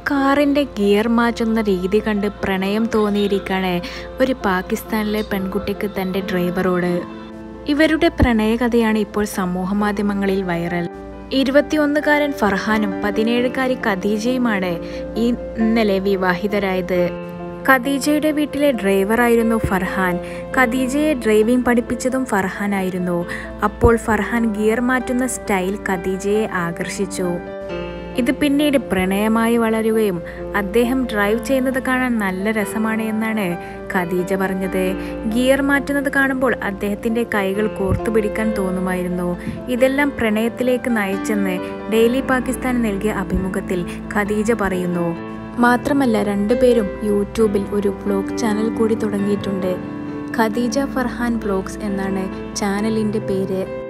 കാറിൻ്റെ ഗിയർ മാറ്റുന്ന രീതി കണ്ട് പ്രണയം തോന്നിയിരിക്കാണ് ഒരു പാകിസ്ഥാനിലെ പെൺകുട്ടിക്ക് തൻ്റെ ഡ്രൈവറോട് ഇവരുടെ പ്രണയകഥയാണ് ഇപ്പോൾ സമൂഹമാധ്യമങ്ങളിൽ വൈറൽ ഇരുപത്തിയൊന്നുകാരൻ ഫർഹാനും പതിനേഴുകാരി ഖദീജയുമാണ് ഈ ഇന്നലെ വിവാഹിതരായത് ഖദീജയുടെ വീട്ടിലെ ഡ്രൈവറായിരുന്നു ഫർഹാൻ ഖദീജയെ ഡ്രൈവിംഗ് പഠിപ്പിച്ചതും ഫർഹാനായിരുന്നു അപ്പോൾ ഫർഹാൻ ഗിയർ മാറ്റുന്ന സ്റ്റൈൽ ഖദീജയെ ആകർഷിച്ചു ഇത് പിന്നീട് പ്രണയമായി വളരുകയും അദ്ദേഹം ഡ്രൈവ് ചെയ്യുന്നത് കാണാൻ നല്ല രസമാണ് എന്നാണ് ഖദീജ പറഞ്ഞത് ഗിയർ മാറ്റുന്നത് കാണുമ്പോൾ അദ്ദേഹത്തിൻ്റെ കൈകൾ കോർത്തു പിടിക്കാൻ തോന്നുമായിരുന്നു ഇതെല്ലാം പ്രണയത്തിലേക്ക് നയിച്ചെന്ന് ഡെയിലി പാകിസ്ഥാൻ നൽകിയ അഭിമുഖത്തിൽ ഖദീജ പറയുന്നു മാത്രമല്ല രണ്ടുപേരും യൂട്യൂബിൽ ഒരു വ്ലോഗ് ചാനൽ കൂടി തുടങ്ങിയിട്ടുണ്ട് ഖദീജ ഫർഹാൻ വ്ലോഗ്സ് എന്നാണ് ചാനലിൻ്റെ പേര്